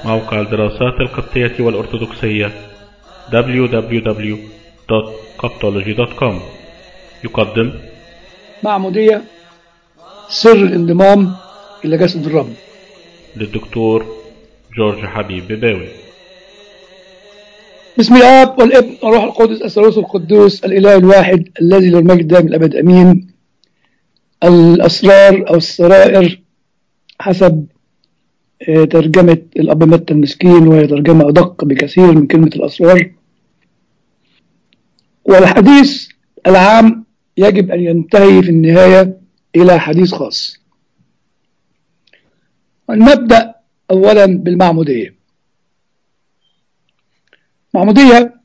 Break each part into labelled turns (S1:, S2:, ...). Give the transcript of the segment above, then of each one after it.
S1: موقع الدراسات القبطية والأرثوذكسية www.coptology.com يقدم
S2: معمودية سر الانضمام إلى جسد الرب
S1: للدكتور جورج حبيب بباوي
S2: بسم الآب والابن والروح القدس الثالوث القدوس الإله الواحد الذي له المجد دائم الأبد أمين الأسرار أو السرائر حسب آه، ترجمة الأب متى المسكين وهي ترجمة أدق بكثير من كلمة الأسرار والحديث العام يجب أن ينتهي في النهاية إلى حديث خاص نبدأ أولا بالمعمودية المعمودية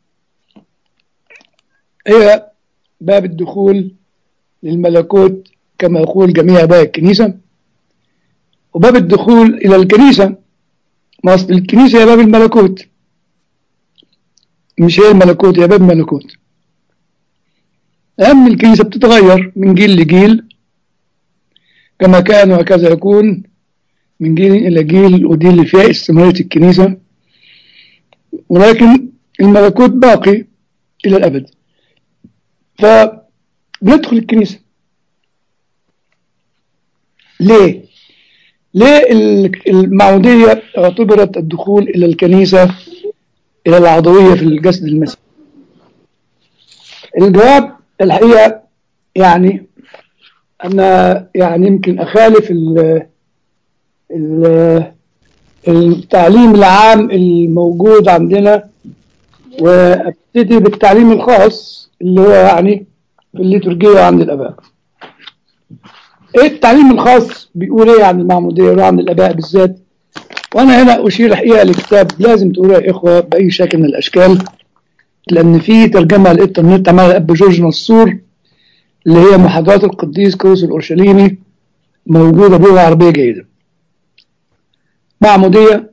S2: هي باب الدخول للملكوت كما يقول جميع آباء الكنيسة وباب الدخول إلى الكنيسة ما أصل الكنيسة هي باب الملكوت مش هي الملكوت هي باب الملكوت لأن الكنيسة بتتغير من جيل لجيل كما كان وهكذا يكون من جيل إلى جيل ودي اللي فيها استمرارية الكنيسة ولكن الملكوت باقي إلى الأبد فبندخل الكنيسة ليه؟ ليه المعمودية اعتبرت الدخول إلى الكنيسة إلى العضوية في الجسد المسيحي؟ الجواب الحقيقة يعني أنا يعني يمكن أخالف ال ال التعليم العام الموجود عندنا وابتدي بالتعليم الخاص اللي هو يعني في الليتورجية عند الآباء. إيه التعليم الخاص بيقول إيه عن المعمودية وعن الآباء بالذات؟ وأنا هنا أشير الحقيقة لكتاب لازم تقولوا يا إخوة بأي شكل من الأشكال لأن في ترجمة على الإنترنت عملها الأب جورج نصور اللي هي محاضرات القديس كروس الأورشليمي موجودة بلغة عربية جيدة. معمودية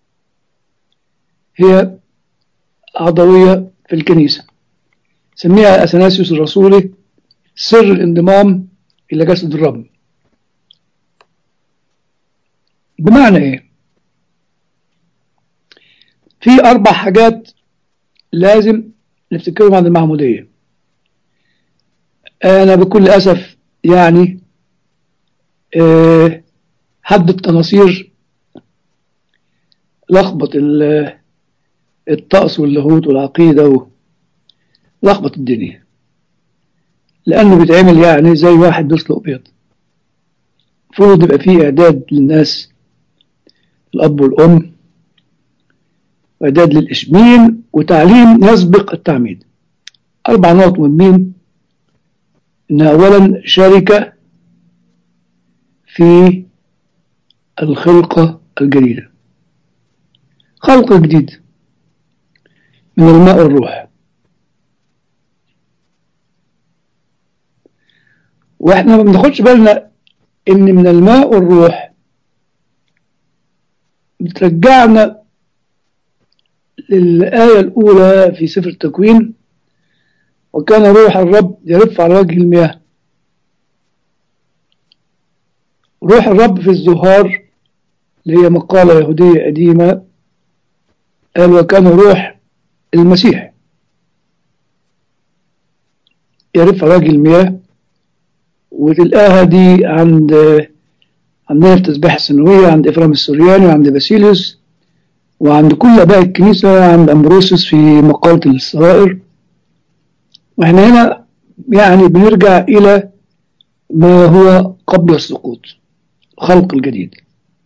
S2: هي عضوية في الكنيسة سميها أثناسيوس الرسولي سر الانضمام إلى جسد الرب بمعنى إيه؟ في أربع حاجات لازم نفتكرهم عن المعمودية أنا بكل أسف يعني أه حد التناصير لخبط الطقس واللاهوت والعقيدة لخبط الدنيا لأنه بيتعمل يعني زي واحد بيسلق بيض المفروض يبقى فيه إعداد للناس الأب والأم وإعداد للإشمين وتعليم يسبق التعميد أربع نقط مهمين إن أولا شركة في الخلقة الجديدة خلق جديد من الماء والروح واحنا ما بناخدش بالنا ان من الماء والروح بترجعنا للآية الأولى في سفر التكوين وكان روح الرب يرف على وجه المياه روح الرب في الزهار اللي هي مقالة يهودية قديمة قال وكان روح المسيح يرف على وجه المياه وتلقاها دي عند عندنا في التسبيحة السنوية عند إفرام السورياني وعند باسيليوس وعند كل آباء الكنيسة عند أمبروسيس في مقالة السرائر وإحنا هنا يعني بنرجع إلى ما هو قبل السقوط الخلق الجديد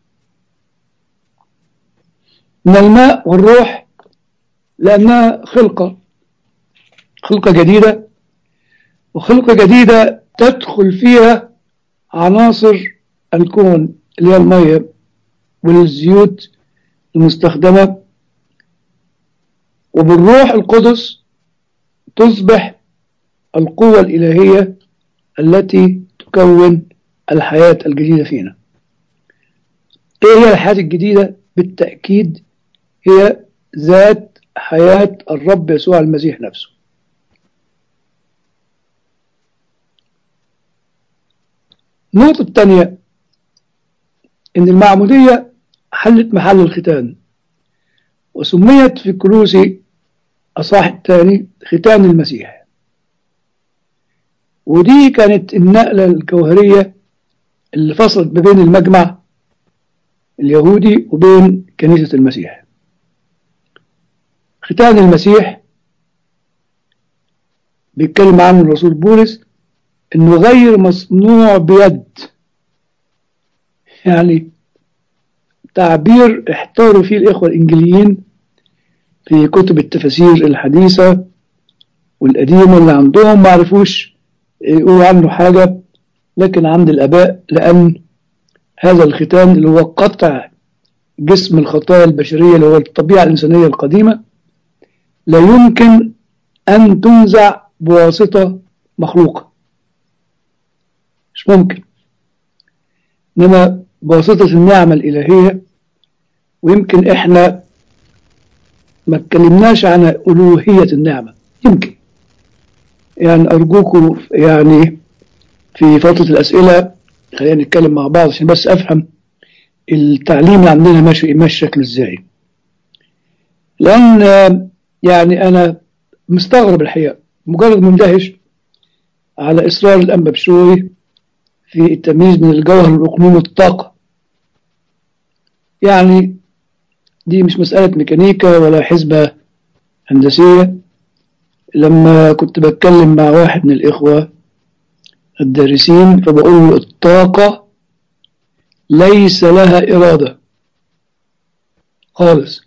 S2: من الماء والروح لأنها خلقة خلقة جديدة وخلقة جديدة تدخل فيها عناصر الكون اللي هي المية والزيوت المستخدمة وبالروح القدس تصبح القوة الإلهية التي تكون الحياة الجديدة فينا إيه هي الحياة الجديدة؟ بالتأكيد هي ذات حياة الرب يسوع المسيح نفسه النقطة الثانية إن المعمودية حلت محل الختان وسميت في كلوسي أصح الثاني ختان المسيح ودي كانت النقلة الجوهرية اللي فصلت ما بين المجمع اليهودي وبين كنيسة المسيح ختان المسيح بيتكلم عنه الرسول بولس انه غير مصنوع بيد يعني تعبير احتاروا فيه الاخوه الانجليين في كتب التفاسير الحديثه والقديمه اللي عندهم ما عرفوش يقولوا عنه حاجه لكن عند الاباء لان هذا الختان اللي هو قطع جسم الخطايا البشريه اللي هو الطبيعه الانسانيه القديمه لا يمكن ان تنزع بواسطه مخلوقه مش ممكن انما بواسطه النعمه الالهيه ويمكن احنا ما اتكلمناش عن الوهيه النعمه يمكن يعني ارجوكم يعني في فتره الاسئله خلينا نتكلم مع بعض عشان بس افهم التعليم اللي عندنا ماشي ماشي شكله ازاي لان يعني انا مستغرب الحقيقه مجرد مندهش على اصرار الانبا بشوي في التمييز من الجوهر والاقنوم والطاقه يعني دي مش مساله ميكانيكا ولا حسبه هندسيه لما كنت بتكلم مع واحد من الاخوه الدارسين فبقول له الطاقه ليس لها اراده خالص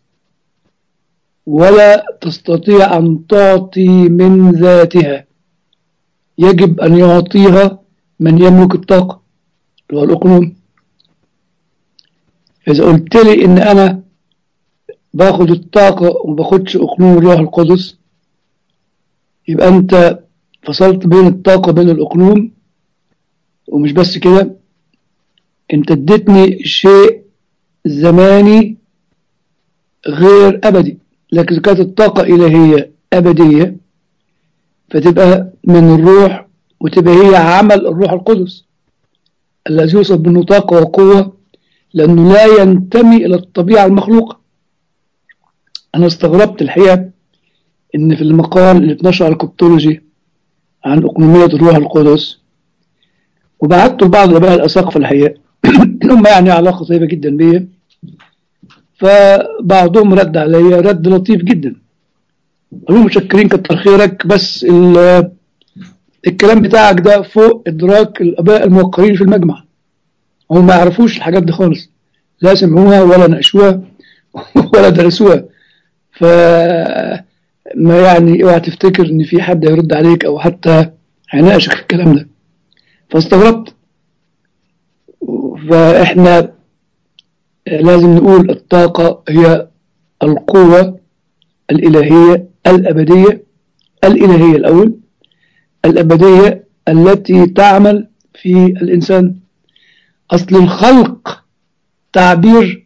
S2: ولا تستطيع أن تعطي من ذاتها يجب أن يعطيها من يملك الطاقة اللي هو الأقنوم إذا قلت لي إن أنا باخد الطاقة وما باخدش أقنوم الروح القدس يبقى أنت فصلت بين الطاقة وبين الأقنوم ومش بس كده أنت اديتني شيء زماني غير أبدي لكن إذا كانت الطاقة إلهية أبدية فتبقى من الروح وتبقى هي عمل الروح القدس الذي يوصف بأنه طاقة وقوة لأنه لا ينتمي إلى الطبيعة المخلوقة أنا استغربت الحقيقة إن في المقال اللي اتنشر على الكوبتولوجي عن أقنومية الروح القدس وبعته لبعض الآباء الأساقفة الحقيقة هم يعني علاقة طيبة جدا بيا فبعضهم رد عليا رد لطيف جدا قالوا متشكرين كتر خيرك بس الكلام بتاعك ده فوق ادراك الاباء الموقرين في المجمع هم ما يعرفوش الحاجات دي خالص لا سمعوها ولا ناقشوها ولا درسوها ف ما يعني اوعى تفتكر ان في حد هيرد عليك او حتى هيناقشك في الكلام ده فاستغربت فاحنا لازم نقول الطاقة هي القوة الإلهية الأبدية الإلهية الأول الأبدية التي تعمل في الإنسان أصل الخلق تعبير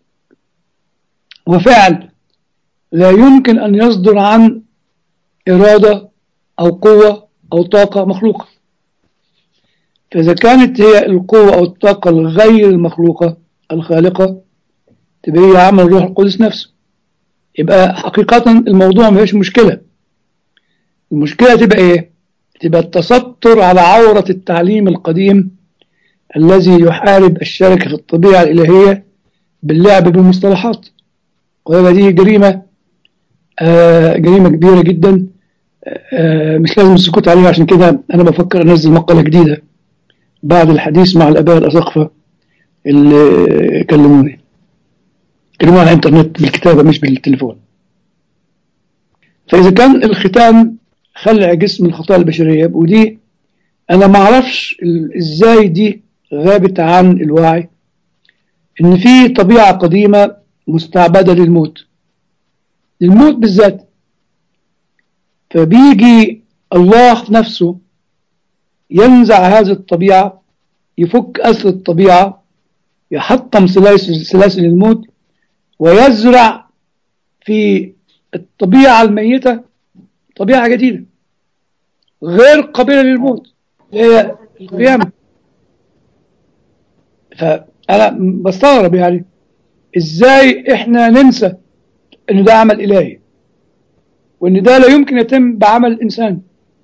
S2: وفعل لا يمكن أن يصدر عن إرادة أو قوة أو طاقة مخلوقة فإذا كانت هي القوة أو الطاقة الغير المخلوقة الخالقة تبقى هي عمل الروح القدس نفسه يبقى حقيقة الموضوع ما فيش مشكلة المشكلة تبقى ايه تبقى التستر على عورة التعليم القديم الذي يحارب الشركة في الطبيعة الإلهية باللعب بالمصطلحات وهذا دي جريمة آه جريمة كبيرة جدا آه مش لازم السكوت عليها عشان كده أنا بفكر أنزل مقالة جديدة بعد الحديث مع الآباء الأساقفة اللي كلموني كلموني على الانترنت بالكتابة مش بالتليفون فإذا كان الختان خلع جسم الخطايا البشرية ودي أنا ما أعرفش إزاي دي غابت عن الوعي إن في طبيعة قديمة مستعبدة للموت للموت بالذات فبيجي الله نفسه ينزع هذه الطبيعة يفك أسر الطبيعة يحطم سلاسل, سلاسل الموت ويزرع في الطبيعة الميتة طبيعة جديدة غير قابلة للموت هي القيامة فأنا بستغرب يعني إزاي إحنا ننسى ان ده عمل الهي وان ده لا يمكن يتم بعمل الانسان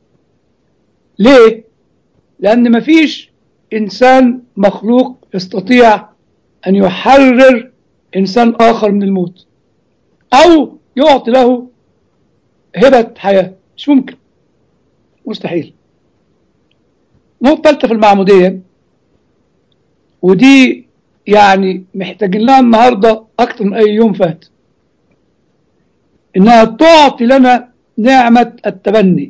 S2: ليه لان مفيش انسان مخلوق يستطيع ان يحرر انسان اخر من الموت او يعطي له هبه حياه مش ممكن مستحيل النقطه الثالثه في المعموديه ودي يعني محتاجين لها النهارده اكتر من اي يوم فات انها تعطي لنا نعمه التبني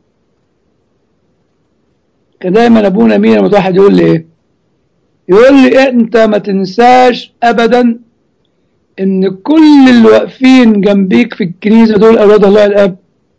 S2: كان دايما ابونا مين لما واحد يقول لي ايه يقول لي انت ما تنساش ابدا ان كل اللي واقفين جنبيك في الكنيسه دول اولاد الله الاب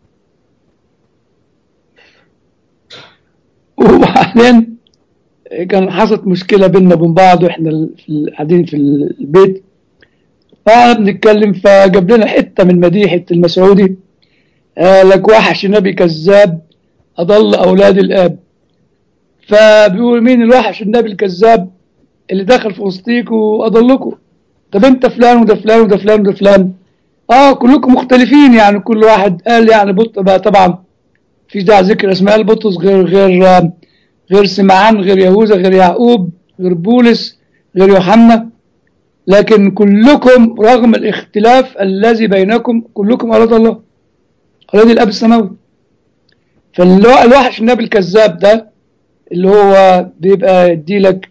S2: وبعدين كان حصلت مشكله بيننا وبين بعض واحنا قاعدين في البيت فقعدنا بنتكلم فجاب لنا حته من مديحه المسعودي آه لك وحش نبي كذاب اضل اولاد الاب فبيقول مين الوحش النبي الكذاب اللي دخل في وسطيك واضلكم طب انت فلان وده فلان وده فلان وده فلان اه كلكم مختلفين يعني كل واحد قال يعني بط بقى طبعا في داعي ذكر اسماء البطرس غير غير غير سمعان غير يهوذا غير يعقوب غير بولس غير يوحنا لكن كلكم رغم الاختلاف الذي بينكم كلكم اولاد الله اولاد الاب السماوي فالوحش النبي الكذاب ده اللي هو بيبقى يديلك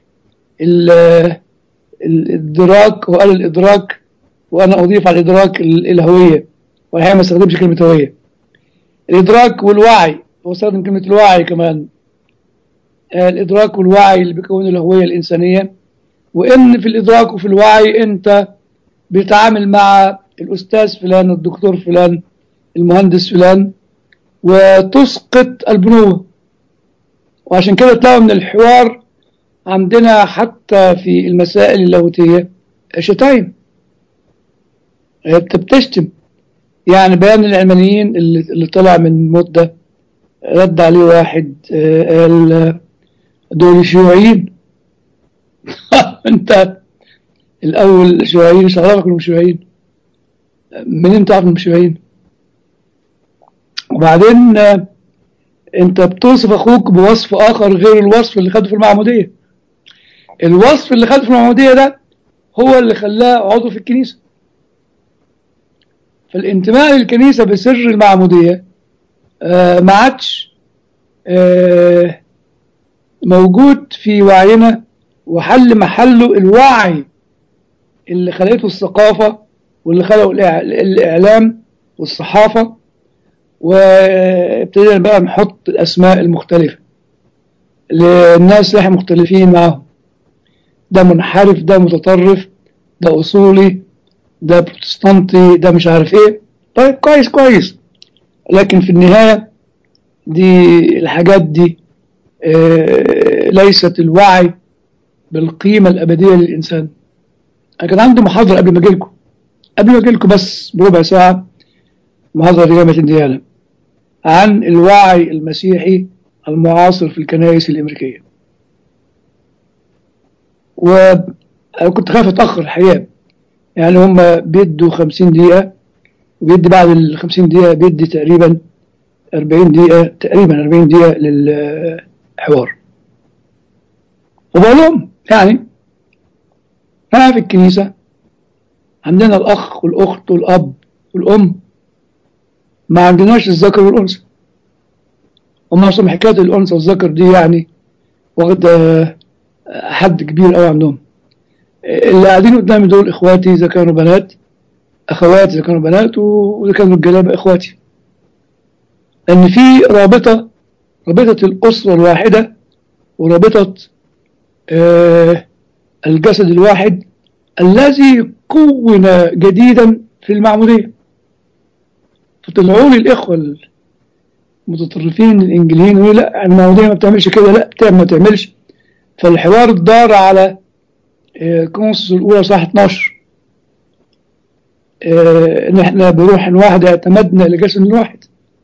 S2: الادراك وقال الادراك وانا اضيف على الادراك الهويه والحقيقه ما استخدمش كلمه هويه الادراك والوعي هو استخدم كلمه الوعي كمان الادراك والوعي اللي بيكون الهويه الانسانيه وان في الادراك وفي الوعي انت بتتعامل مع الاستاذ فلان الدكتور فلان المهندس فلان وتسقط البنوه وعشان كده تلاقوا من الحوار عندنا حتى في المسائل اللاهوتيه شتايم انت بتشتم يعني بيان العلمانيين اللي, اللي طلع من مده رد عليه واحد قال دول شيوعيين انت الاول شيوعيين مش عارفك انهم شيوعيين منين تعرف انهم شيوعيين وبعدين انت بتوصف اخوك بوصف اخر غير الوصف اللي خده في المعموديه الوصف اللي خده في المعموديه ده هو اللي خلاه عضو في الكنيسه فالانتماء للكنيسه بسر المعموديه آه ما عادش آه موجود في وعينا وحل محله الوعي اللي خلقته الثقافة واللي خلقه الإعلام والصحافة وابتدينا بقى نحط الأسماء المختلفة للناس اللي احنا مختلفين معاهم ده منحرف ده متطرف ده أصولي ده بروتستانتي ده مش عارف ايه طيب كويس كويس لكن في النهاية دي الحاجات دي آه ليست الوعي بالقيمة الأبدية للإنسان أنا كان عندي محاضرة قبل ما أجيلكم قبل ما أجيلكم بس بربع ساعة محاضرة في جامعة إنديانا عن الوعي المسيحي المعاصر في الكنائس الأمريكية وكنت خايف أتأخر الحقيقة يعني هم بيدوا 50 دقيقة وبيدي بعد ال 50 دقيقة بيدي تقريبا 40 دقيقة تقريبا 40 دقيقة للحوار وبقول لهم يعني أنا في الكنيسة عندنا الأخ والأخت والأب والأم ما عندناش الذكر والأنثى هم أصلا حكاية الأنثى والذكر دي يعني واخد حد كبير قوي عندهم اللي قاعدين قدامي دول إخواتي إذا كانوا بنات أخواتي إذا كانوا بنات وإذا كانوا رجالة إخواتي لأن في رابطة رابطة الأسرة الواحدة ورابطة آه الجسد الواحد الذي كون جديدا في المعمودية فطلعوا لي الإخوة المتطرفين الإنجليين يقولوا لا المعمودية ما بتعملش كده لا بتعمل ما تعملش فالحوار دار على آه كونسوس الأولى صح 12 آه إن إحنا بروح واحد اعتمدنا لجسد واحد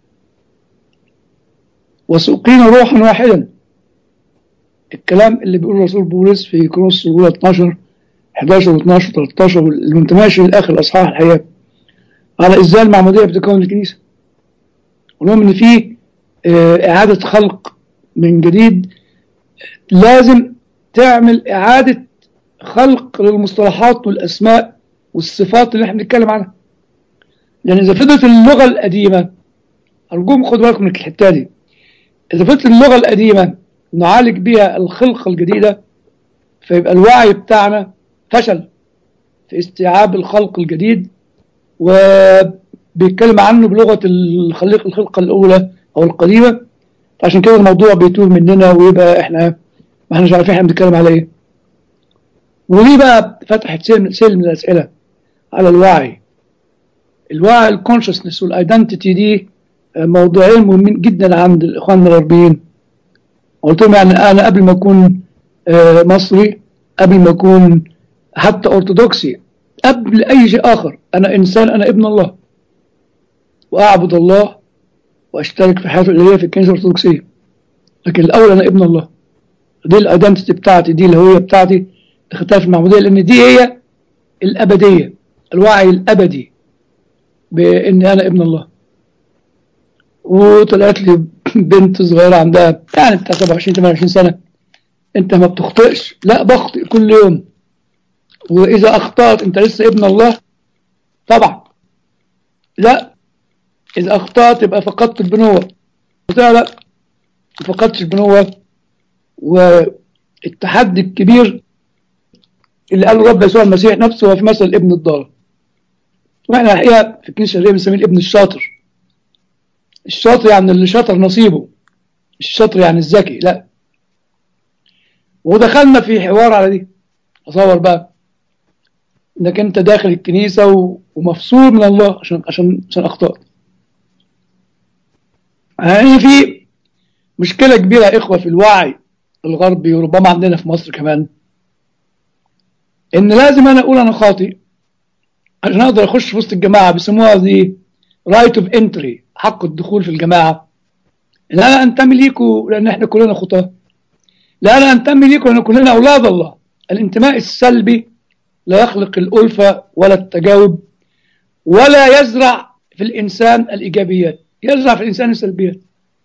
S2: وسقينا روحا واحدا الكلام اللي بيقوله الرسول بولس في كورنثوس الاولى 12 11 و12 و13 اللي متماشي لاخر الاصحاح الحقيقه على ازاي المعموديه بتكون الكنيسه ولهم ان في آه، اعاده خلق من جديد لازم تعمل اعاده خلق للمصطلحات والاسماء والصفات اللي احنا بنتكلم عنها لان اذا فضلت اللغه القديمه ارجوكم خدوا بالكم من الحته دي اذا فضلت اللغه القديمه نعالج بيها الخلقه الجديده فيبقى الوعي بتاعنا فشل في استيعاب الخلق الجديد وبيتكلم عنه بلغه الخليق الخلقه الاولى او القديمه عشان كده الموضوع بيتوه مننا ويبقى احنا ما احناش عارفين احنا بنتكلم على ايه وليه بقى فتحت سلم سلم الاسئله على الوعي الوعي الكونشسنس والايدنتيتي دي موضوعين مهمين جدا عند اخواننا الغربيين قلت لهم يعني انا قبل ما اكون آه، مصري قبل ما اكون حتى ارثوذكسي قبل اي شيء اخر انا انسان انا ابن الله واعبد الله واشترك في حياته الالهيه في الكنيسه الارثوذكسيه لكن الاول انا ابن الله دي الايدنتيتي بتاعتي دي الهويه بتاعتي اللي خدتها في المعموديه لان دي هي الابديه الوعي الابدي بان انا ابن الله وطلعت لي بنت صغيره عندها يعني بتاع 27 28 سنه انت ما بتخطئش لا بخطئ كل يوم واذا اخطات انت لسه ابن الله طبعا لا اذا اخطات يبقى فقدت البنوه قلت لها لا ما فقدتش البنوه والتحدي الكبير اللي قاله رب يسوع المسيح نفسه هو في مثل ابن الضال واحنا الحقيقه في الكنيسه الشرقيه بنسميه الابن الشاطر الشاطر يعني اللي شاطر نصيبه الشاطر يعني الذكي لا ودخلنا في حوار على دي اصور بقى انك انت داخل الكنيسه و- ومفصول من الله عشان عشان عشان اخطاء يعني في مشكله كبيره يا اخوه في الوعي الغربي وربما عندنا في مصر كمان ان لازم انا اقول انا خاطئ عشان اقدر اخش في وسط الجماعه بيسموها دي رايت اوف انتري حق الدخول في الجماعه لا انا انتمي ليكوا لان احنا كلنا خطاه لا انا انتمي ليكم لان كلنا اولاد الله الانتماء السلبي لا يخلق الالفه ولا التجاوب ولا يزرع في الانسان الايجابيات يزرع في الانسان السلبيات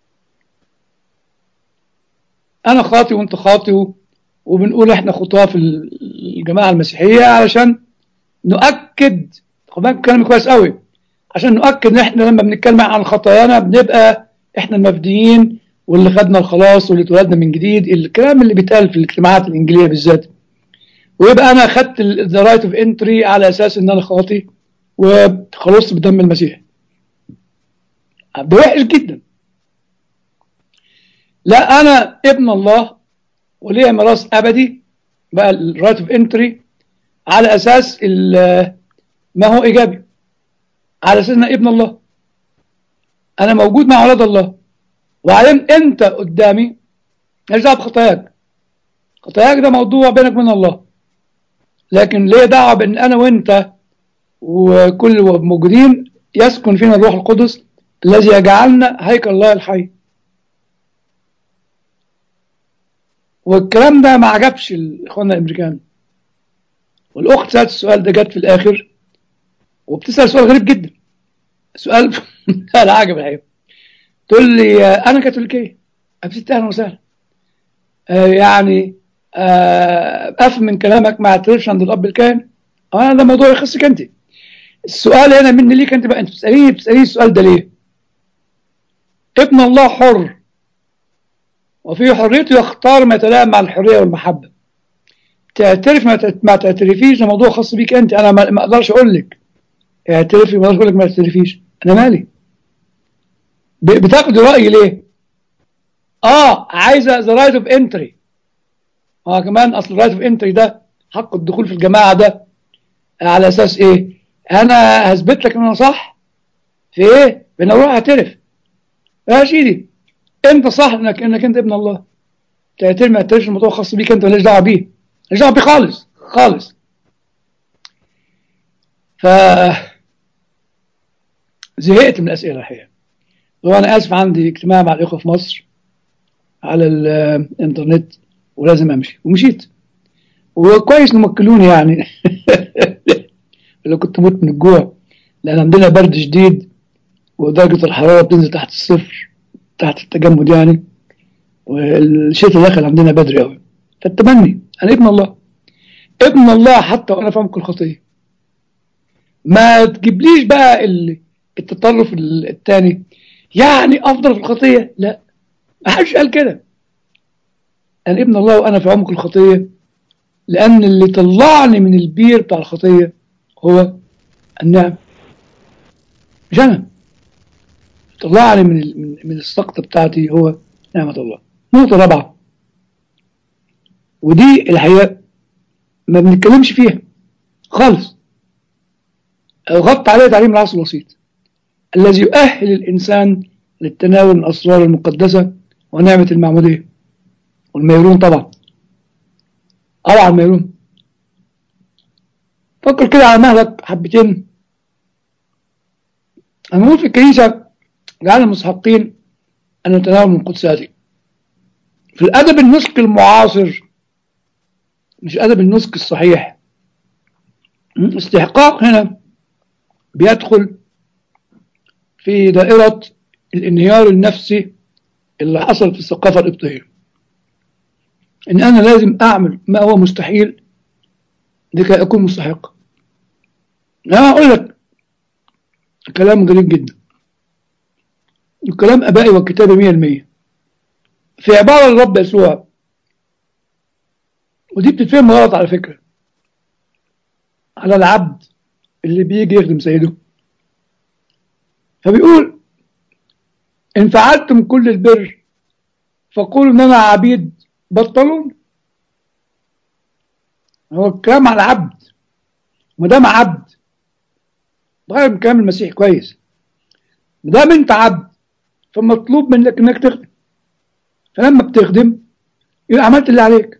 S2: انا خاطي وانت خاطي و- وبنقول احنا خطاه في الجماعه المسيحيه علشان نؤكد خد بالك كلام كويس قوي عشان نؤكد ان احنا لما بنتكلم عن خطايانا بنبقى احنا المفديين واللي خدنا الخلاص واللي اتولدنا من جديد الكلام اللي بيتقال في الاجتماعات الانجيليه بالذات ويبقى انا خدت ذا رايت اوف انتري على اساس ان انا خاطي وخلصت بدم المسيح ده وحش جدا لا انا ابن الله وليا ميراث ابدي بقى الرايت اوف انتري على اساس ال- ما هو ايجابي على اساس ان أنا ابن الله انا موجود مع اولاد الله وبعدين انت قدامي ماليش دعوه بخطاياك خطاياك ده موضوع بينك وبين الله لكن ليه دعوه بان انا وانت وكل موجودين يسكن فينا الروح القدس الذي يجعلنا هيكل الله الحي والكلام ده ما عجبش اخواننا الامريكان والاخت سالت السؤال ده جت في الاخر وبتسال سؤال غريب جدا سؤال لا عجب الحقيقه تقول لي آه، انا كاثوليكيه ابتديت اهلا وسهلا آه، يعني آه، افهم من كلامك ما اعترفش عند الاب الكاهن انا ده موضوع يخصك انت السؤال هنا مني ليك انت بقى انت بتساليني بتساليني السؤال ده ليه ابن الله حر وفي حريته يختار ما يتلائم مع الحريه والمحبه تعترف ما تت- ما تعترفيش ده موضوع خاص بيك انت انا ما ما اقدرش اقول لك اعترفي ما اقدرش اقول لك ما تعترفيش انا مالي ب- بتاخدي رايي ليه اه عايزه ذا رايت اوف انتري اه كمان اصل الرايت اوف انتري ده حق الدخول في الجماعه ده على اساس ايه انا هثبت لك ان انا صح في ايه بان اروح اعترف يا سيدي انت صح انك انك انت ابن الله تعترف ما تعترفش الموضوع خاص بيك انت ماليش دعوه بيه ماليش دعوه بيه خالص خالص ف زهقت من الاسئله الحقيقه وانا اسف عندي اجتماع مع الاخوه في مصر على الانترنت ولازم امشي ومشيت وكويس انهم وكلوني يعني لو كنت موت من الجوع لأن عندنا برد شديد ودرجة الحرارة بتنزل تحت الصفر تحت التجمد يعني والشتاء دخل عندنا بدري قوي فالتمني أنا ابن الله ابن الله حتى وأنا في عمق الخطية ما تجيبليش بقى ال- التطرف ال- التاني يعني أفضل في الخطية لا ما حدش قال كده أنا ابن الله وأنا في عمق الخطية لأن اللي طلعني من البير بتاع الخطية هو النعم مش أنا طلعني من ال- من من السقطة بتاعتي هو نعمة الله نقطة رابعة ودي الحقيقة ما بنتكلمش فيها خالص غطى عليها تعليم العصر الوسيط الذي يؤهل الإنسان للتناول من الأسرار المقدسة ونعمة المعمودية والميرون طبعا طبعا الميرون فكر كده على مهلك حبتين أنا بقول في الكنيسة جعلنا مستحقين أن نتناول من قدساتي في الأدب النسك المعاصر مش أدب النسك الصحيح استحقاق هنا بيدخل في دائرة الانهيار النفسي اللي حصل في الثقافة القبطية إن أنا لازم أعمل ما هو مستحيل لكي أكون مستحق أنا أقول لك كلام غريب جدا وكلام أبائي وكتابي مية المية في عبارة الرب يسوع ودي بتتفهم غلط على فكرة على العبد اللي بيجي يخدم سيده فبيقول إن فعلتم كل البر فقولوا إن أنا عبيد بطلون هو الكلام على العبد ما دام عبد غير من كلام المسيح كويس ما دام أنت عبد فمطلوب منك إنك تخدم فلما بتخدم يبقى عملت اللي عليك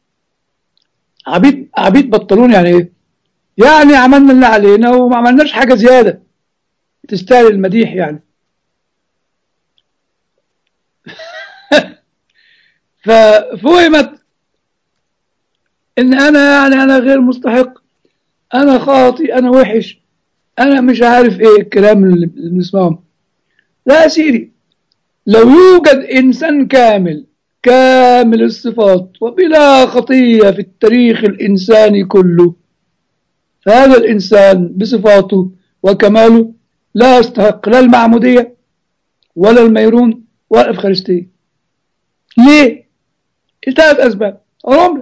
S2: عبيد عبيد بطلون يعني ايه؟ يعني عملنا اللي علينا وما عملناش حاجة زيادة تستاهل المديح يعني ففهمت ان انا يعني انا غير مستحق انا خاطي انا وحش انا مش عارف ايه الكلام اللي بنسمعه لا يا سيدي لو يوجد انسان كامل كامل الصفات وبلا خطية في التاريخ الإنساني كله فهذا الإنسان بصفاته وكماله لا يستحق لا المعمودية ولا الميرون ولا الإفخارستية ليه؟ لثلاث أسباب أقولهم لك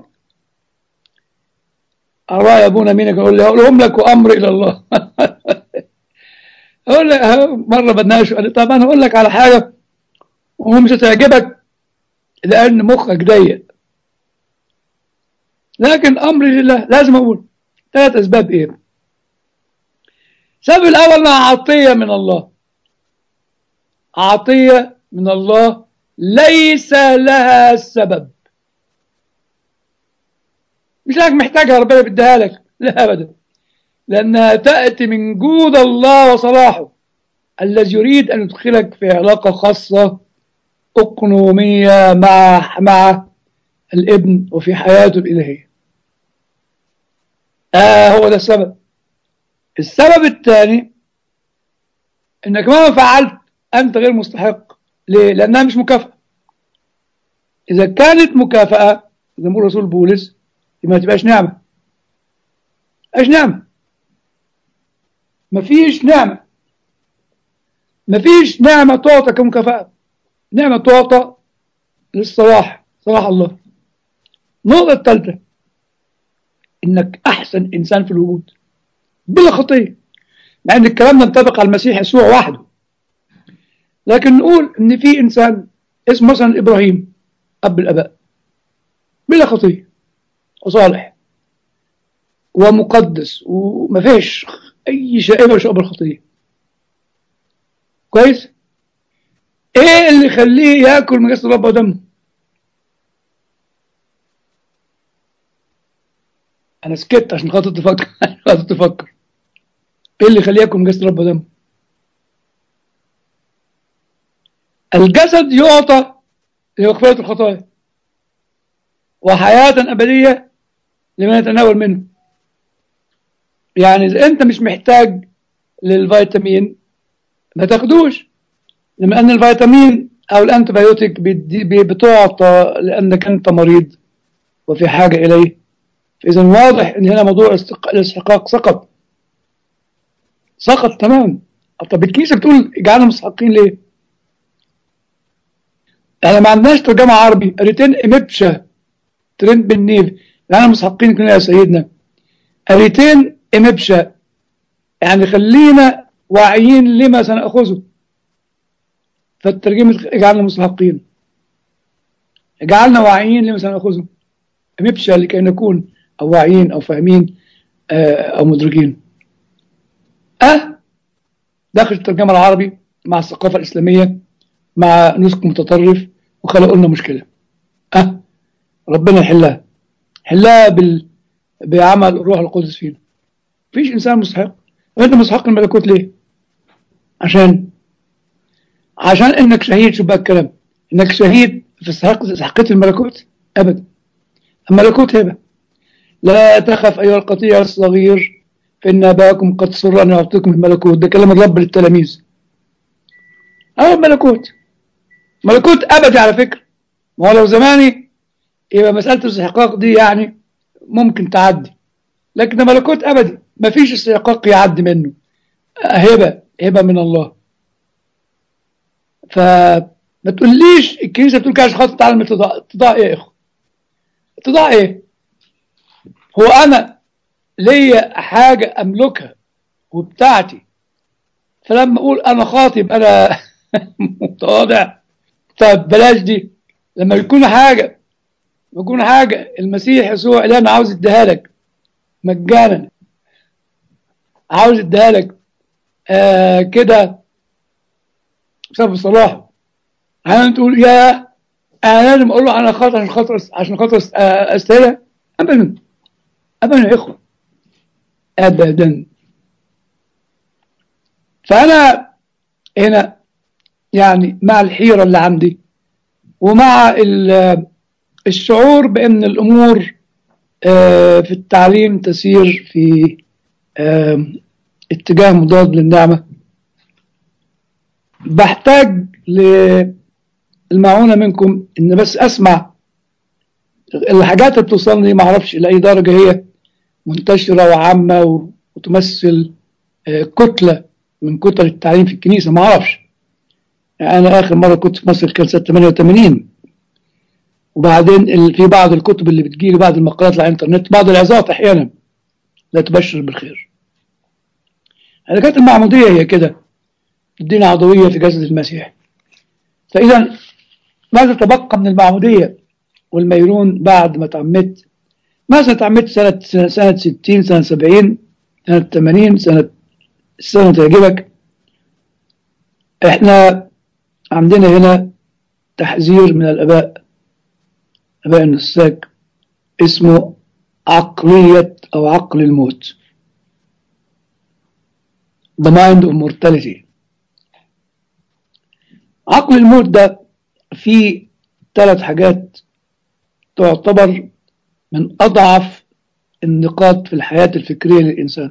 S2: أرى يا أبونا مين يقول لي أقولهم لك وأمر إلى الله أقول لك مرة بدناش قال لي طب أنا أقول لك على حاجة ومش هتعجبك لأن مخك ضيق لكن أمر لله لازم أقول ثلاث أسباب إيه السبب الأول أنها عطية من الله عطية من الله ليس لها سبب مش لك محتاجها ربنا بيديها لك لا أبدا لأنها تأتي من جود الله وصلاحه الذي يريد أن يدخلك في علاقة خاصة أقنومية مع مع الابن وفي حياته الإلهية آه هو ده السبب السبب الثاني انك مهما فعلت انت غير مستحق ليه لانها مش مكافأة اذا كانت مكافأة زي ما رسول بولس ما تبقاش نعمة ايش نعمة مفيش نعمة مفيش نعمة تعطى كمكافأة نعمة تعطى للصلاح صلاح الله النقطة الثالثة انك احسن انسان في الوجود بلا خطيه مع ان الكلام ده ينطبق على المسيح يسوع وحده لكن نقول ان في انسان اسمه مثلا ابراهيم اب الاباء بلا خطيه وصالح ومقدس وما فيش اي شائبه شائبه الخطيه كويس ايه اللي يخليه ياكل من جسد الرب ودمه انا سكت عشان خاطر تفكر عشان خاطر تفكر ايه اللي يخليه ياكل من جسد الرب ودمه الجسد يعطى لمغفرة الخطايا وحياة أبدية لمن يتناول منه يعني إذا أنت مش محتاج للفيتامين ما تاخدوش لما ان الفيتامين او الانتبيوتيك بيدي- بي- بتعطى لانك انت مريض وفي حاجه اليه فاذا واضح ان هنا موضوع استق- الاستحقاق سقط سقط تمام طب الكنيسه بتقول اجعلنا مستحقين ليه؟ احنا ما عندناش ترجمه عربي قريتين امبشا ترند بالنيف احنا مستحقين كلنا يا سيدنا قريتين امبشا يعني خلينا واعيين لما سنأخذه فالترجمة اجعلنا مستحقين اجعلنا واعيين لما سنأخذه امبشا لكي نكون أو واعيين أو فاهمين آه، أو مدركين أه داخل الترجمة العربي مع الثقافة الإسلامية مع نسك متطرف وخلقوا لنا مشكلة أه ربنا يحلها حلها بال... بعمل الروح القدس فينا مفيش إنسان مستحق أنت مستحق الملكوت ليه؟ عشان عشان إنك شهيد شو بقى الكلام إنك شهيد في استحق استحقية الملكوت أبدا الملكوت هبة لا تخف أيها القطيع الصغير فإن أباكم قد سر أن يعطيكم الملكوت ده كلام الرب للتلاميذ أهو الملكوت ملكوت أبدي على فكرة ما هو لو زماني يبقى مسألة الاستحقاق دي يعني ممكن تعدي لكن ده ملكوت أبدي مفيش استحقاق يعدي منه هبة هبة من الله فما تقوليش الكنيسة بتقول كده عشان خاطر تعلم اتضاع اتضاع إيه يا إخوة اتضاع إيه هو أنا ليا حاجة أملكها وبتاعتي فلما أقول أنا خاطب أنا متواضع طب بلاش دي لما يكون حاجة يكون حاجة المسيح يسوع اللي أنا عاوز أديها لك مجانا عاوز أديها لك آه كده بسبب صلاحه أنا تقول يا أنا لازم أقول له أنا خاطر عشان خاطر عشان خاطر أستاهلها أبدا أبدا يا إخوة أبدا فأنا هنا يعني مع الحيرة اللي عندي ومع الشعور بأن الأمور في التعليم تسير في اتجاه مضاد للنعمة بحتاج للمعونة منكم إن بس أسمع الحاجات اللي بتوصلني ما أعرفش إلى أي درجة هي منتشرة وعامة وتمثل كتلة من كتل التعليم في الكنيسة ما أعرفش يعني أنا آخر مرة كنت في مصر كان سنة 88 وبعدين في بعض الكتب اللي بتجيلي بعض المقالات على الإنترنت بعض العظات أحيانا لا تبشر بالخير هذا كانت المعمودية هي كده تدينا عضوية في جسد المسيح فإذا ماذا تبقى من المعمودية والميرون بعد ما تعمدت ماذا تعمدت سنة سنة 60 سنة 70 سنة 80 سنة السنة تعجبك احنا عندنا هنا تحذير من الآباء آباء النساك اسمه عقلية أو عقل الموت The Mind of Mortality عقل الموت ده فيه ثلاث حاجات تعتبر من أضعف النقاط في الحياة الفكرية للإنسان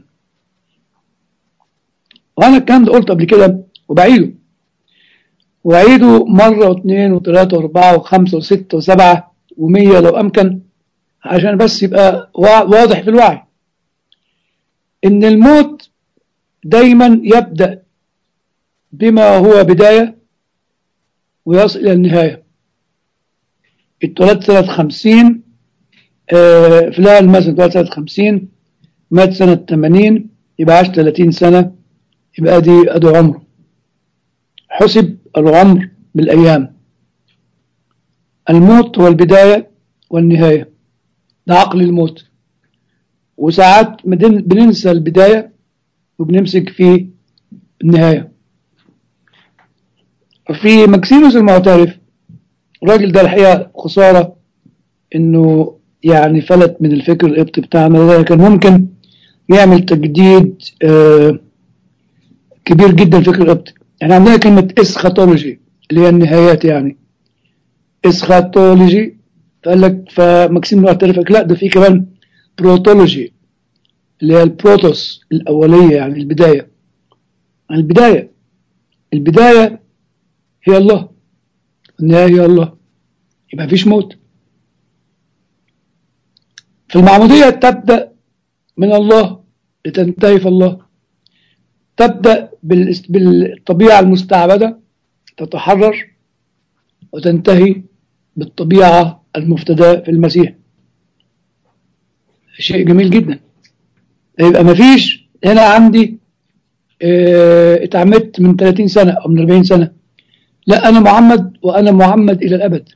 S2: وأنا الكلام ده قلت قبل كده وبعيده وأعيده مرة واثنين وثلاثة وأربعة وخمسة وستة وسبعة ومية لو أمكن عشان بس يبقى واضح في الوعي إن الموت دايما يبدأ بما هو بداية ويصل إلى النهاية اتولدت سنة خمسين آه فلان مثلا اتولد سنة خمسين مات سنة تمانين يبقى عاش تلاتين سنة يبقى دي أدو عمره حسب العمر بالأيام الموت هو البداية والنهاية ده عقل الموت وساعات بننسى البداية وبنمسك في النهاية في ماكسيموس المعترف الراجل ده الحقيقة خسارة انه يعني فلت من الفكر القبطي بتاعنا ده كان ممكن يعمل تجديد آه كبير جدا الفكر القبطي يعني عندنا كلمة اسخاتولوجي اللي هي النهايات يعني اسخاتولوجي فقال لك فماكسيم المعترف لا ده في كمان بروتولوجي اللي هي البروتوس الأولية يعني البداية عن البداية البداية هي الله النهاية هي الله يبقى مفيش موت في المعمودية تبدأ من الله لتنتهي في الله تبدأ بالاست- بالطبيعة المستعبدة تتحرر وتنتهي بالطبيعة المفتداة في المسيح شيء جميل جدا يبقى مفيش هنا عندي اه اتعمدت من 30 سنة أو من 40 سنة لا أنا محمد وأنا محمد إلى الأبد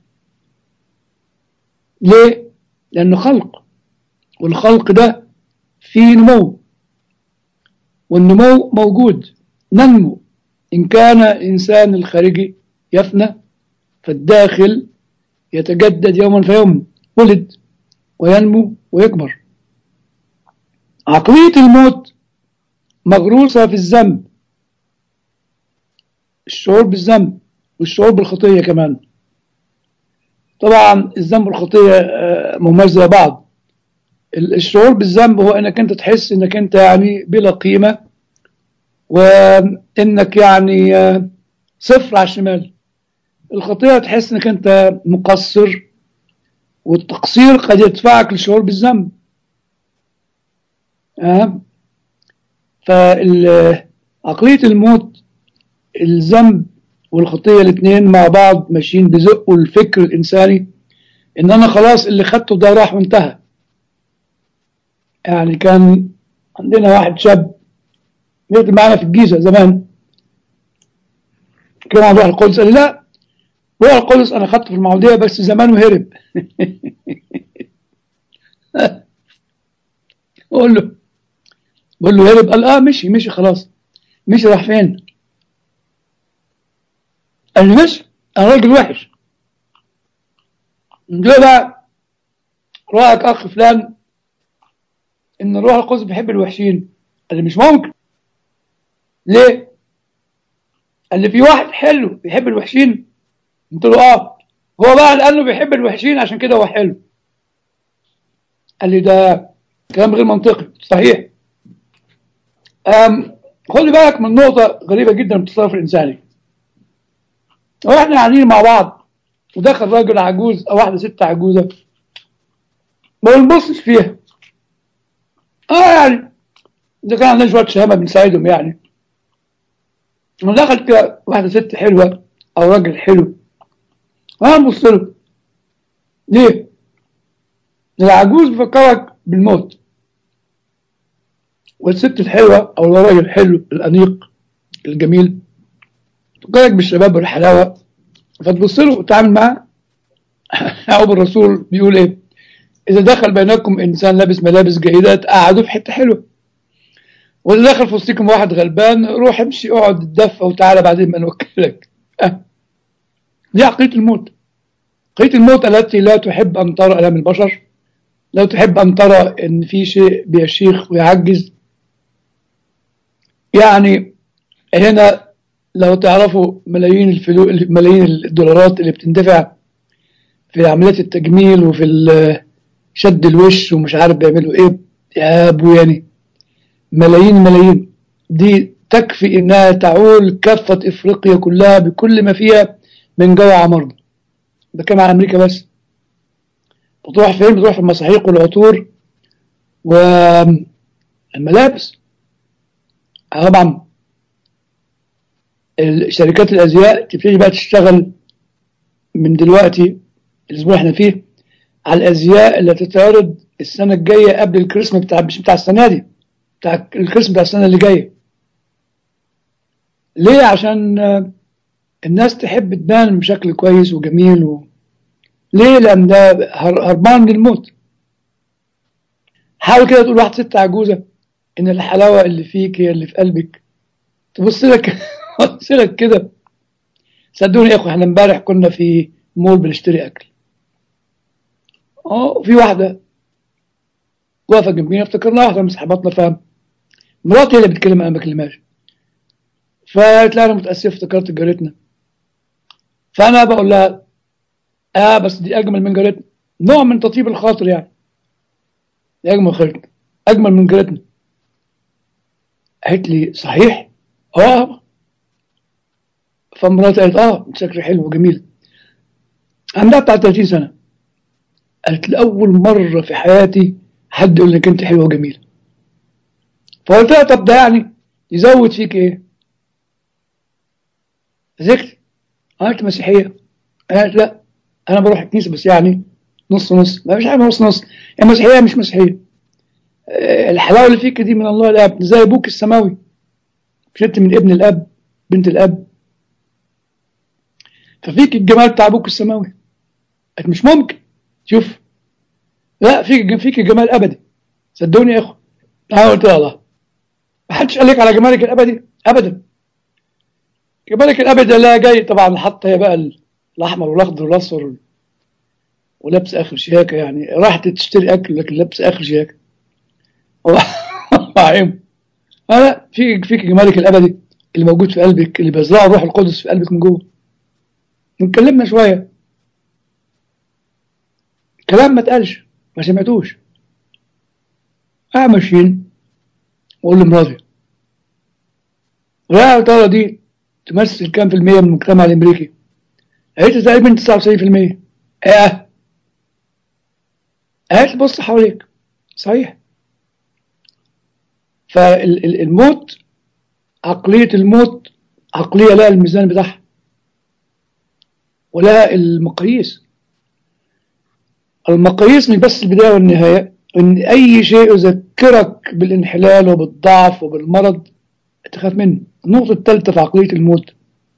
S2: ليه؟ لأنه خلق والخلق ده فيه نمو والنمو موجود ننمو إن كان الإنسان الخارجي يفنى فالداخل يتجدد يوما فيوم ولد وينمو ويكبر عقلية الموت مغروسة في الذنب الشعور بالذنب والشعور بالخطية كمان طبعا الذنب والخطية آه، مميزة بعض ال- الشعور بالذنب هو انك انت تحس انك انت يعني بلا قيمة وانك يعني آه، صفر على الشمال الخطيئة تحس انك انت مقصر والتقصير قد يدفعك للشعور بالذنب أه؟ فعقلية الموت الذنب والخطية الاثنين مع بعض ماشيين بزقوا الفكر الإنساني إن أنا خلاص اللي خدته ده راح وانتهى يعني كان عندنا واحد شاب بيخدم معانا في الجيزة زمان كان عن روح القدس قال لي لا روح القدس أنا خدته في المعودية بس زمان وهرب أقول له بقول له هرب قال اه مشي مشي خلاص مشي راح فين قال لي مشي انا راجل وحش ليه بقى رايك اخ فلان ان الروح القدس بيحب الوحشين قال لي مش ممكن ليه قال لي في واحد حلو بيحب الوحشين قلت له اه هو بقى لانه بيحب الوحشين عشان كده هو حلو قال لي ده كلام غير منطقي صحيح أم خلي بالك من نقطة غريبة جدا في التصرف الإنساني لو احنا قاعدين مع بعض ودخل راجل عجوز أو واحدة ست عجوزة ما بنبصش فيها اه يعني إذا كان عندنا شوية شهامة بنساعدهم يعني لو دخل كده واحدة ست حلوة أو راجل حلو اه نبص له ليه؟ العجوز بيفكرك بالموت والست الحلوة أو الراجل الحلو الأنيق الجميل تفكرك بالشباب والحلاوة فتبص له وتتعامل معاه يعقوب الرسول بيقول إيه إذا دخل بينكم إنسان لابس ملابس جيدة تقعدوا في حتة حلوة وإذا دخل في وسطكم واحد غلبان روح امشي اقعد اتدفى وتعالى بعدين ما نوكلك أه. دي عقيدة الموت عقيدة الموت التي لا تحب أن ترى ألام البشر لا تحب أن ترى إن في شيء بيشيخ ويعجز يعني هنا لو تعرفوا ملايين الفلو ملايين الدولارات اللي بتندفع في عمليات التجميل وفي ال- شد الوش ومش عارف بيعملوا ايه يا ابو يعني ملايين ملايين دي تكفي انها تعول كافة افريقيا كلها بكل ما فيها من جوع مرضى ده كان على امريكا بس بتروح فين بتروح في المساحيق والعطور والملابس طبعا شركات الازياء تبتدي بقى تشتغل من دلوقتي الاسبوع احنا فيه على الازياء اللي تتعرض السنه الجايه قبل الكريسماس بتاع مش بتاع السنه دي بتاع الكريسماس بتاع السنه اللي جايه ليه عشان آه، الناس تحب تبان بشكل كويس وجميل و... ليه لان ده هر- هربان من الموت حاول كده تقول واحد ست عجوزه ان الحلاوه اللي فيك هي اللي في قلبك تبص لك تبص لك كده صدقوني يا اخو احنا امبارح كنا في مول بنشتري اكل اه في واحده واقفه جنبينا افتكرناها واحده من صحباتنا فاهم مراتي هي اللي بتكلم انا ما بكلمهاش فقالت لها انا متاسف افتكرت جارتنا فانا بقول لها اه بس دي اجمل من جارتنا نوع من تطيب الخاطر يعني دي اجمل خيرتنا اجمل من جارتنا قالت لي صحيح اه فمراتي قالت اه شكله حلو وجميل عندها بتاع 30 سنة قالت لأول مرة في حياتي حد يقول لك انت حلوة وجميلة فقلت لها طب ده يعني يزود فيك ايه؟ ذكر قالت مسيحية قالت لا انا بروح الكنيسة بس يعني نص نص ما فيش حاجة نص نص يا مسيحية مش مسيحية آه، الحلاوة اللي فيك دي من الله الاب زي ابوك السماوي مش انت من ابن الاب بنت الاب ففيك الجمال بتاع ابوك السماوي قالت مش ممكن شوف لا فيك فيك جمال ابدي صدقوني يا اخو انا قلت لها الله ما حدش قال لك على جمالك الابدي ابدا جمالك الابدي لا جاي طبعا حط هي بقى ال- الاحمر والاخضر والاصفر ولابس اخر شياكه يعني راحت تشتري اكل لكن لابس اخر شياكه فاهم لا فيك فيك جمالك الابدي اللي موجود في قلبك اللي بيزرعه الروح القدس في قلبك من جوه اتكلمنا شويه كلام ما اتقالش ما سمعتوش قاعد ماشيين واقول لمراتي لا يا ترى دي تمثل كام في المية من المجتمع الامريكي؟ قالت لي تقريبا 99% ايه قالت لي بص حواليك صحيح فالموت عقلية الموت عقلية لها الميزان بتاعها ولها المقاييس المقاييس مش بس البداية والنهاية إن أي شيء يذكرك بالانحلال وبالضعف وبالمرض تخاف منه النقطة الثالثة في عقلية الموت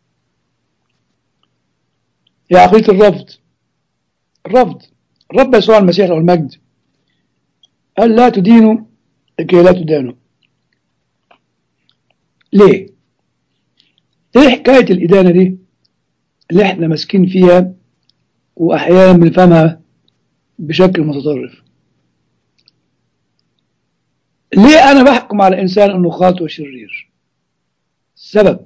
S2: هي عقلية الرفض الرفض الرب يسوع المسيح له المجد قال لا تدينوا لكي لا تدانوا ليه؟ ايه حكاية الإدانة دي اللي احنا ماسكين فيها وأحيانا بنفهمها بشكل متطرف ليه أنا بحكم على إنسان أنه خاطئ وشرير السبب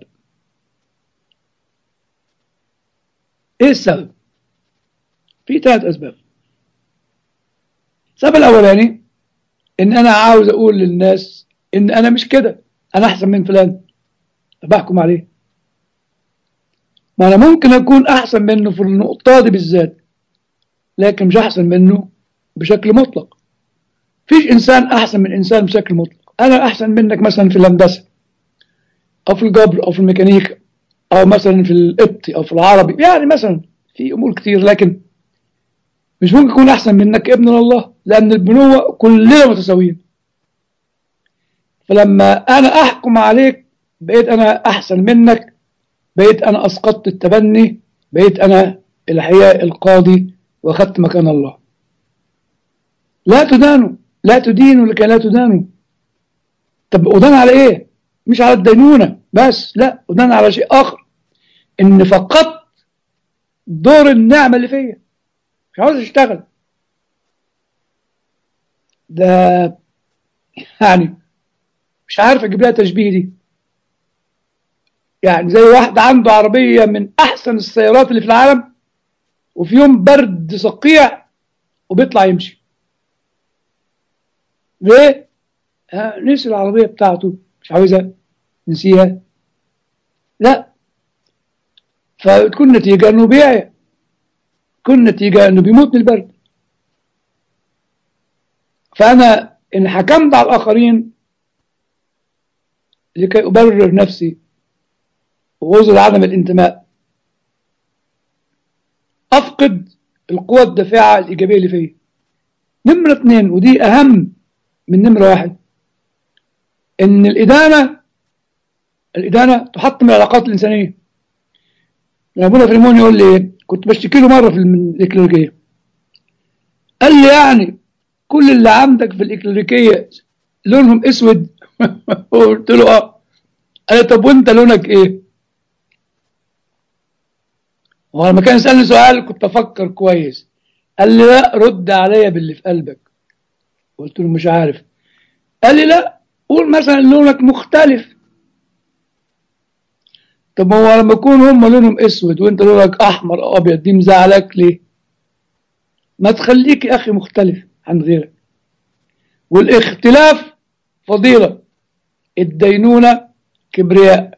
S2: إيه السبب في ثلاث أسباب السبب الأولاني إن أنا عاوز أقول للناس إن أنا مش كده أنا أحسن من فلان بحكم عليه ما أنا ممكن أكون أحسن منه في النقطة دي بالذات لكن مش أحسن منه بشكل مطلق فيش إنسان أحسن من إنسان بشكل مطلق أنا أحسن منك مثلا في الهندسة أو في الجبر أو في الميكانيكا أو مثلا في القبطي أو في العربي يعني مثلا في أمور كتير لكن مش ممكن أكون أحسن منك ابن الله لأن البنوة كلنا متساويين فلما أنا أحكم عليك بقيت أنا أحسن منك بقيت أنا أسقطت التبني بقيت أنا الحقيقة القاضي وأخذت مكان الله لا تدانوا لا تدينوا لكي لا تدانوا طب أدان على إيه؟ مش على الدينونة بس لا أدان على شيء آخر إن فقدت دور النعمة اللي فيا مش عاوز أشتغل ده يعني مش عارف أجيب لها تشبيه دي يعني زي واحد عنده عربية من أحسن السيارات اللي في العالم وفي يوم برد صقيع وبيطلع يمشي ليه؟ آه نسي العربية بتاعته مش عاوزها نسيها لا فتكون نتيجة انه بيعيا تكون نتيجة انه بيموت من البرد فأنا إن حكمت على الآخرين لكي أبرر نفسي وأظهر عدم الانتماء أفقد القوة الدافعة الإيجابية اللي فيا نمرة اتنين ودي أهم من نمرة واحد إن الإدانة الإدانة تحطم العلاقات الإنسانية أبونا فريمون يقول لي كنت بشتكي له مرة في الإكليريكية قال لي يعني كل اللي عندك في الإكليريكية لونهم أسود قلت له آه قال لي طب وأنت لونك إيه؟ هو لما كان يسألني سؤال كنت أفكر كويس قال لي لا رد عليا باللي في قلبك قلت له مش عارف قال لي لا قول مثلا لونك مختلف طب هو لما يكون هم لونهم اسود وانت لونك احمر او ابيض دي مزعلك ليه ما تخليك يا اخي مختلف عن غيرك والاختلاف فضيلة الدينونة كبرياء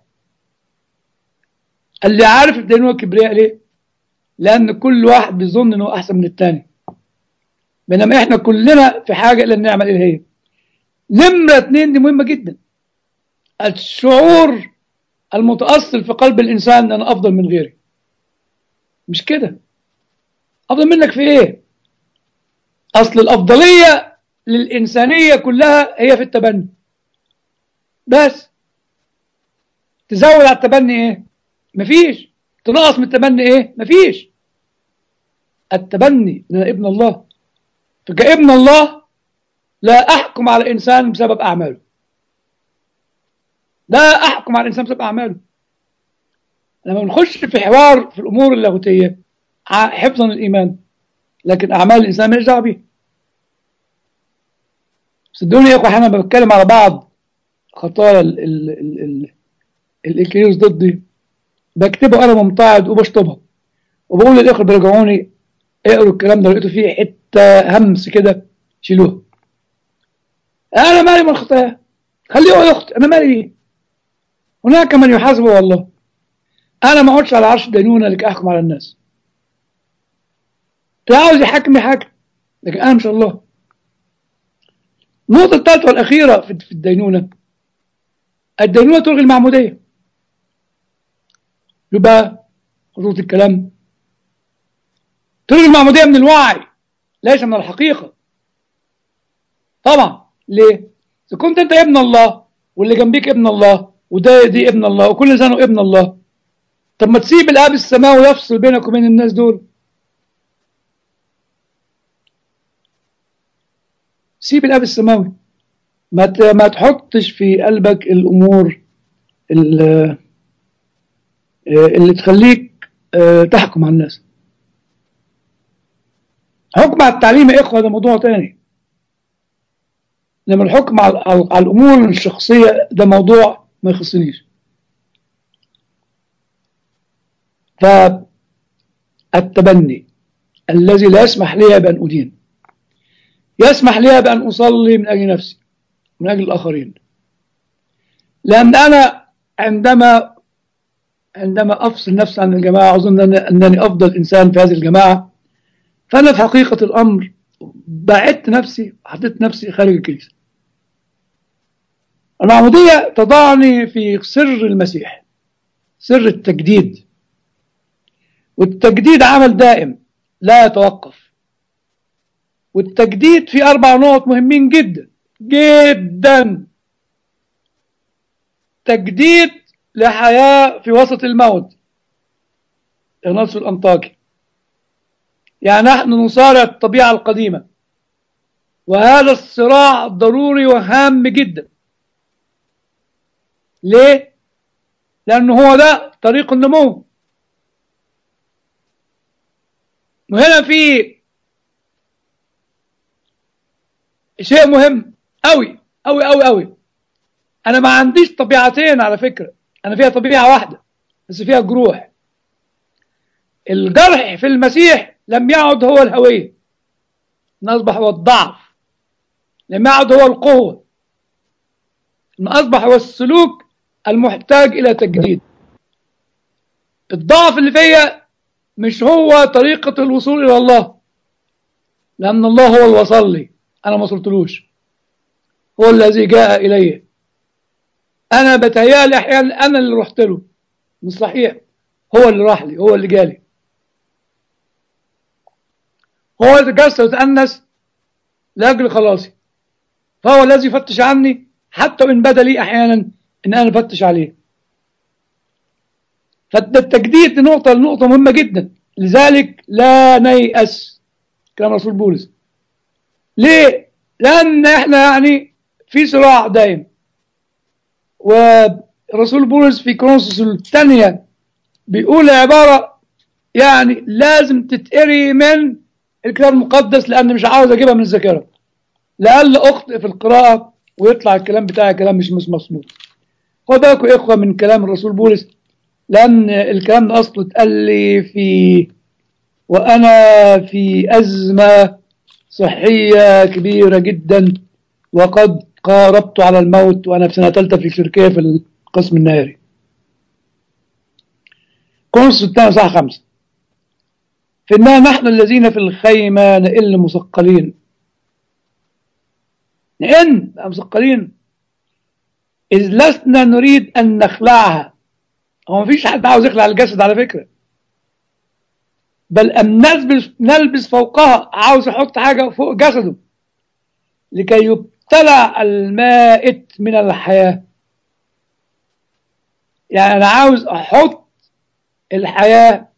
S2: اللي عارف الدينونة كبرياء ليه لأن كل واحد بيظن أنه أحسن من التاني بينما إحنا كلنا في حاجة إلى النعمة اللي هي نمرة اتنين دي مهمة جدا الشعور المتأصل في قلب الإنسان أن أنا أفضل من غيري مش كده أفضل منك في إيه أصل الأفضلية للإنسانية كلها هي في التبني بس تزود على التبني إيه مفيش تنقص من التبني إيه مفيش التبني أنا ابن الله فكابن الله لا أحكم على إنسان بسبب أعماله لا أحكم على الإنسان بسبب أعماله لما نخش في حوار في الأمور اللاهوتية حفظا الإيمان لكن أعمال الإنسان ماليش دعوة بيها صدقوني يا إخوة أحيانا بتكلم على بعض خطايا الإكليوس ضدي بكتبه أنا ممتعض وبشطبها وبقول للإخوة بيرجعوني اقروا الكلام ده لقيته فيه حتة همس كده شيلوها أنا مالي من الخطايا خليه هو يخطئ أنا مالي بيه هناك من يحاسبه والله أنا ما أقعدش على عرش الدينونة لكي أحكم على الناس لا عاوز يحكم يحكم لكن أنا مش الله النقطة الثالثة والأخيرة في الدينونة الدينونة تلغي المعمودية يبقى خطوط الكلام تلغي المعمودية من الوعي ليس من الحقيقة طبعا ليه؟ إذا كنت أنت ابن الله واللي جنبيك ابن الله وده دي ابن الله وكل إنسان ابن الله طب ما تسيب الآب السماوي يفصل بينك وبين الناس دول سيب الاب السماوي ما ما تحطش في قلبك الامور اللي تخليك تحكم على الناس حكم على التعليم يا اخوه ده موضوع تاني لما الحكم على, على الامور الشخصيه ده موضوع ما يخصنيش فالتبني الذي لا يسمح لي بان ادين يسمح لي بأن أصلي من أجل نفسي من أجل الآخرين لأن أنا عندما عندما أفصل نفسي عن الجماعة أظن أنني أفضل إنسان في هذه الجماعة فأنا في حقيقة الأمر بعدت نفسي وحطيت نفسي خارج الكنيسة المعمودية تضعني في سر المسيح سر التجديد والتجديد عمل دائم لا يتوقف والتجديد في أربع نقط مهمين جدا جدا تجديد لحياة في وسط الموت إغناطس الأنطاكي يعني نحن نصارع الطبيعة القديمة وهذا الصراع ضروري وهام جدا ليه؟ لأنه هو ده طريق النمو وهنا في شيء مهم قوي قوي قوي قوي انا ما عنديش طبيعتين على فكره انا فيها طبيعه واحده بس فيها جروح الجرح في المسيح لم يعد هو الهويه ان اصبح هو الضعف لم يعد هو القوه ان اصبح هو السلوك المحتاج الى تجديد الضعف اللي فيا مش هو طريقه الوصول الى الله لان الله هو اللي وصل لي أنا ما وصلتلوش هو الذي جاء إلي أنا بتهيألي أحيانا أنا اللي رحت له مش صحيح هو اللي راح لي هو اللي جالي هو اللي تجسد وتأنس لأجل خلاصي فهو الذي يفتش عني حتى وإن بدا لي أحيانا إن أنا أفتش عليه فالتجديد دي نقطة نقطة مهمة جدا لذلك لا نيأس كلام رسول بولس ليه؟ لأن احنا يعني في صراع دايم ورسول بولس في كورنثوس الثانية بيقول عبارة يعني لازم تتقري من الكتاب المقدس لأن مش عاوز أجيبها من الذاكرة لأقل أخطئ في القراءة ويطلع الكلام بتاعي كلام مش مظبوط خد بالكم يا إخوة من كلام الرسول بولس لأن الكلام ده أصله اتقال لي في وأنا في أزمة صحية كبيرة جدا وقد قاربت على الموت وأنا في سنة ثالثة في الشركية في القسم النهاري كونس الثاني صح خمسة فإننا نحن الذين في الخيمة نئل مثقلين نئن مثقلين إذ لسنا نريد أن نخلعها هو مفيش حد عاوز يخلع الجسد على فكرة بل أن نلبس, نلبس فوقها عاوز يحط حاجة فوق جسده لكي يبتلع المائت من الحياة يعني أنا عاوز أحط الحياة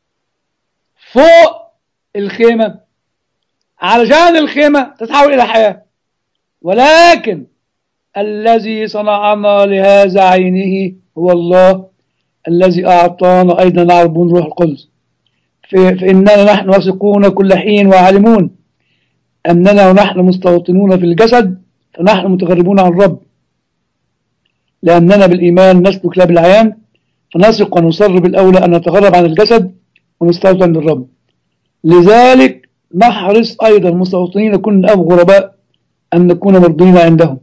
S2: فوق الخيمة علشان الخيمة تتحول إلى حياة ولكن الذي صنعنا لهذا عينه هو الله الذي أعطانا أيضا عربون روح القدس فإننا نحن واثقون كل حين وعالمون أننا ونحن مستوطنون في الجسد فنحن متغربون عن الرب لأننا بالإيمان نسلك لا بالعيان فنثق ونصر بالأولى أن نتغرب عن الجسد ونستوطن للرب لذلك نحرص أيضا مستوطنين كن أو غرباء أن نكون مرضين عندهم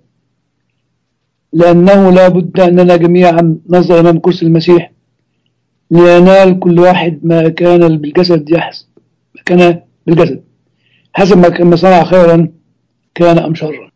S2: لأنه لا بد أننا جميعا نظر أمام كرسي المسيح لينال كل واحد ما كان بالجسد يحسب ما كان بالجسد حسب ما كان صنع خيرا كان أم شرا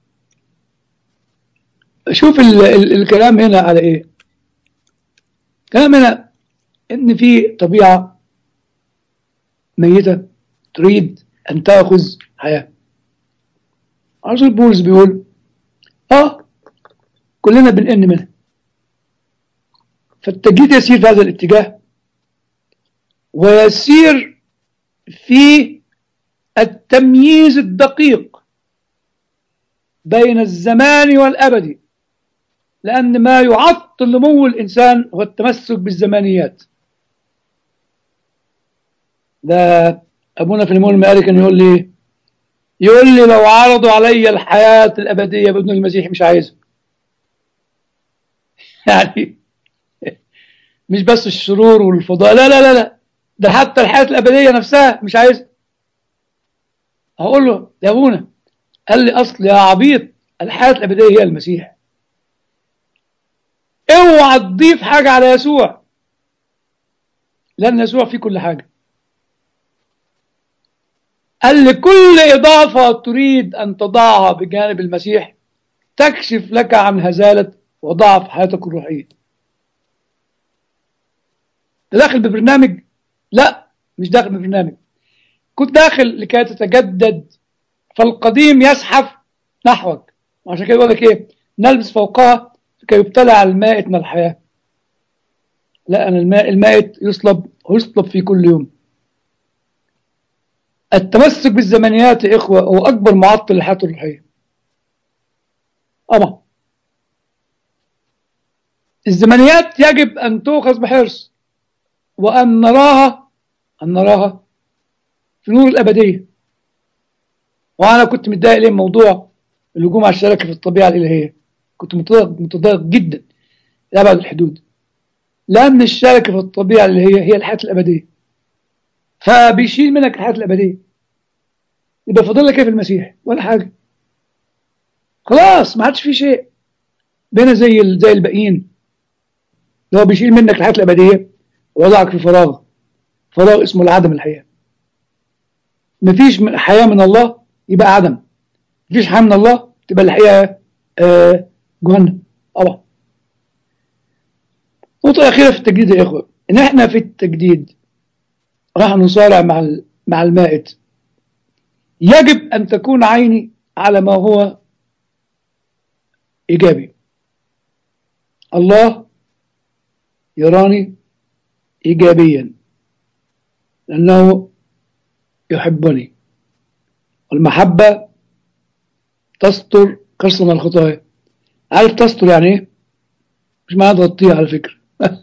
S2: شوف ال ال الكلام هنا على إيه كلام هنا إن في طبيعة ميتة تريد أن تأخذ حياة رسول بولس بيقول آه كلنا بنئن منها فالتجديد يسير في هذا الاتجاه ويسير في التمييز الدقيق بين الزمان والأبدي لأن ما يعطل نمو الإنسان هو التمسك بالزمانيات ده أبونا في المول المالي كان يقول لي يقول لي لو عرضوا علي الحياة الأبدية بابن المسيح مش عايزها يعني مش بس الشرور والفضاء لا لا لا لا ده حتى الحياة الأبدية نفسها مش عايزها هقول له يا أبونا قال لي أصل يا عبيط الحياة الأبدية هي المسيح اوعى تضيف حاجة على يسوع لأن يسوع فيه كل حاجة قال لي كل إضافة تريد أن تضعها بجانب المسيح تكشف لك عن هزالة وضعف حياتك الروحية داخل ببرنامج لا مش داخل ببرنامج كنت داخل لكي تتجدد فالقديم يزحف نحوك وعشان كده بقول لك ايه نلبس فوقها لكي يبتلع المائت من الحياة لا أنا الماء المائت يصلب ويصلب في كل يوم التمسك بالزمنيات يا إخوة هو أكبر معطل للحياة الروحية طبعا الزمنيات يجب أن تؤخذ بحرص وأن نراها أن نراها في نور الأبدية وأنا كنت متضايق ليه موضوع الهجوم على الشركة في الطبيعة الإلهية كنت متضايق متضايق جدا لأبعد الحدود لأن الشركة في الطبيعة الإلهية هي الحياة الأبدية فبيشيل منك الحياة الأبدية يبقى فاضل لك ايه في المسيح ولا حاجة خلاص ما عادش في شيء بينا زي زي الباقيين اللي هو بيشيل منك الحياة الأبدية ويضعك في فراغ فراغ اسمه العدم الحياة مفيش حياة من الله يبقى عدم مفيش حياة من الله تبقى الحياة آه جهنم طبعا نقطة أخيرة في التجديد يا إخوة إن إحنا في التجديد راح نصارع مع مع المائت يجب أن تكون عيني على ما هو إيجابي الله يراني إيجابيا لأنه يحبني والمحبة تستر قرصنا الخطايا عارف تستر يعني ايه مش معنى تغطيها على فكرة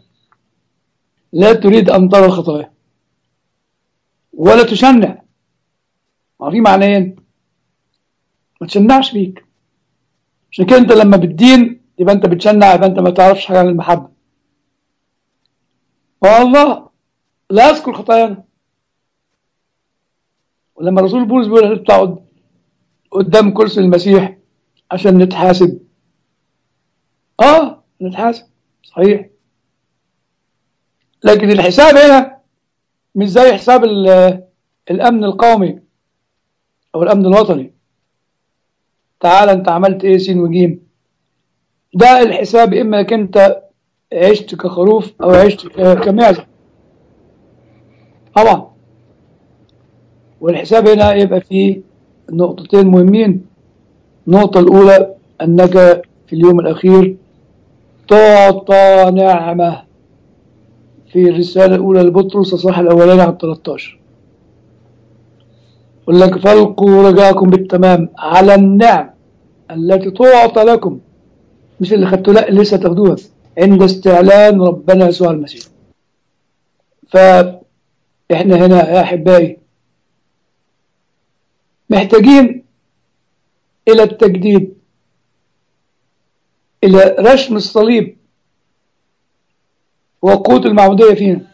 S2: لا تريد أن ترى الخطايا ولا تشنع ما في معنيين ما تشنعش بيك عشان كده انت لما بتدين يبقى انت بتشنع يبقى انت ما تعرفش حاجه عن المحبه والله لا اذكر خطايانا ولما الرسول بولس بيقول هنطلع قدام كرسي المسيح عشان نتحاسب اه نتحاسب صحيح لكن الحساب هنا مش زي حساب ال- الامن القومي او الامن الوطني تعال انت عملت ايه سين وجيم ده الحساب اما انك انت عشت كخروف او عشت ك- كمعزه طبعا والحساب هنا يبقى فيه نقطتين مهمين النقطة الأولى أنك في اليوم الأخير تعطى نعمة في الرسالة الأولى لبطرس الصح الأولاني على 13 يقول لك فالقوا رجاكم بالتمام على النعم التي تعطى لكم مش اللي خدتوا لا لسه تاخدوها عند استعلان ربنا يسوع المسيح فإحنا هنا يا أحبائي محتاجين إلى التجديد إلى رسم الصليب وقوة المعمودية فينا